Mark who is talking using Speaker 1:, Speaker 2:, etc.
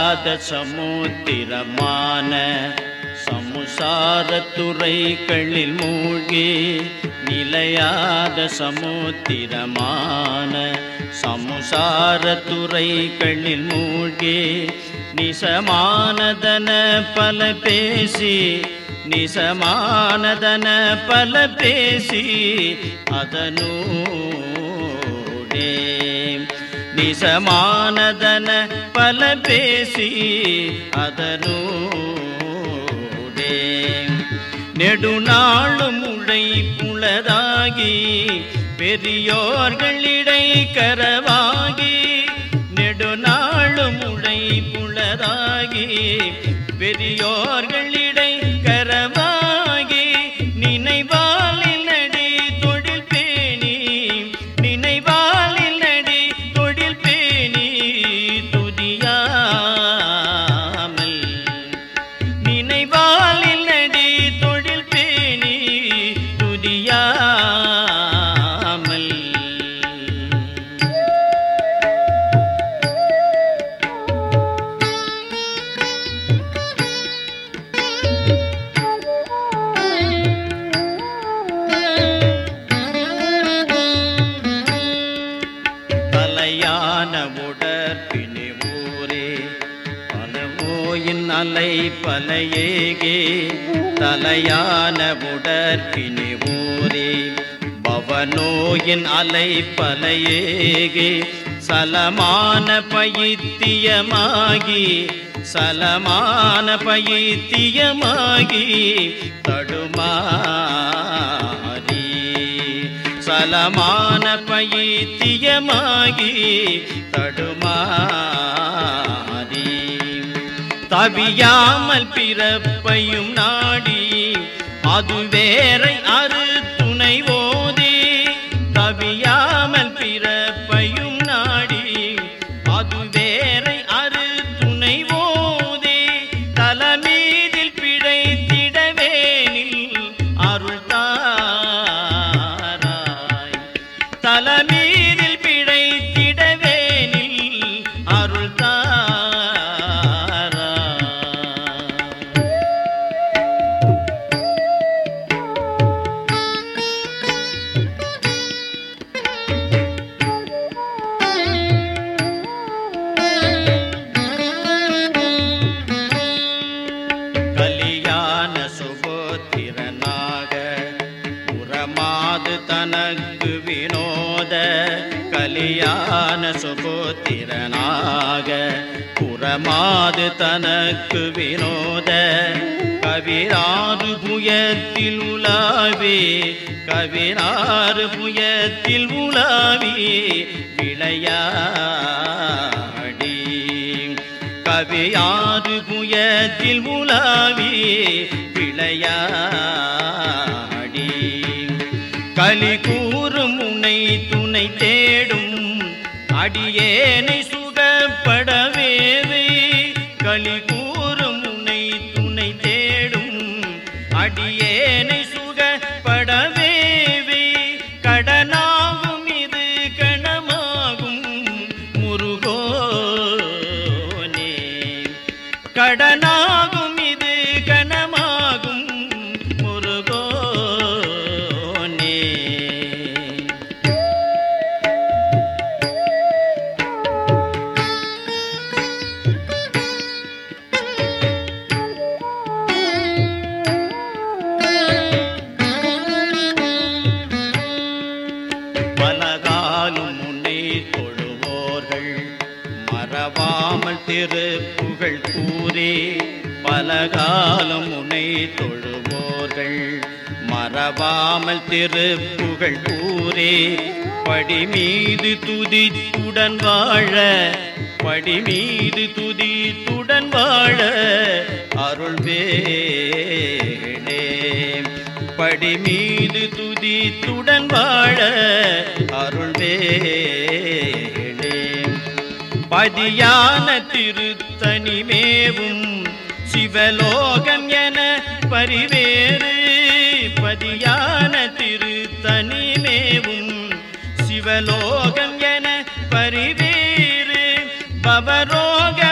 Speaker 1: நிலையாத சமுத்திரமான சமுசார துறைகளில் மூழ்கி நிலையாத சமுத்திரமான சமுசார துறைகளில் மூழ்கி நிசமானதன பல பேசி நிசமானதன பல பேசி அதனூடே நிசமானதன பல பேசி அதனூடே நெடுநாளும் உழை புலராகி பெரியோர்களிடை கரவாகி நெடுநாளும் உழை புலராகி பெரியோர்களிடை கரவாகி நினைவாலில் நடி தொழில் பேணி நினைவாலில் நடி தொழில் பேணி துதியாமல் நினைவாலில் நடி தொழில் பேணி துதியாமல் தலையான உடற்பிணி ஊரே பலவோயின் அலை பலையேகே தலையான உடற்பிணி ஊரே பவனோயின் அலை பலையேகே சலமான பயித்தியமாகி சலமான பயித்தியமாகி தடுமாறி சலமான பயித்தியமாகி தடுமாறி தவியாமல் பிறப்பையும் நாடி அது வேறை அறு துணை ஓதி தவியாமல் பிறப்பையும் நாடி அது வேறை அறு துணை ஓதி தலமீதில் பிழைத்திடவேனில் அருள் தாராய் தலமீதில் பிழைத்திடவேனில் அருள் தாராய் கலியான சுபோத்திரனாக உரமாது தனக்கு வினோத கலியான சுபோத்திரனாக புறமாது தனக்கு வினோத கவிராறு புயத்தில் உலாவி கவிராறு புயத்தில் உலாவி விளையாடி கவியாறு புயத்தில் உலாவி விளையாடி களி கூறும் உன்னை துணை தேடும் அடியேனை சுகப்படவேவே களி கூறும் உன்னை துணை தேடும் அடியேனை சுகப்படவேவே கடனாகும் இது கணமாகும் முருகோனே கடனாகும் இது கணமாகும் முருகோனே பலகாலும் உன்னை தொழுவோர்கள் மறவாமல் திருப்புகழ் கூறே பலகாலம் உன்னை தொழுவோர்கள் மறவாமல் திருப்புகழ் கூறே படி மீது துதித்துடன் வாழ படி மீது துதித்துடன் வாழ அருள் வேணே படி மீது துதித்துடன் வாழ அருள் வேணே பதியான திருத்தனிமேவும் சிவலோகம் என பரிவேறு பதியான திருத்தனிமேவும் சிவலோகம் என பரிவேறு பவரோக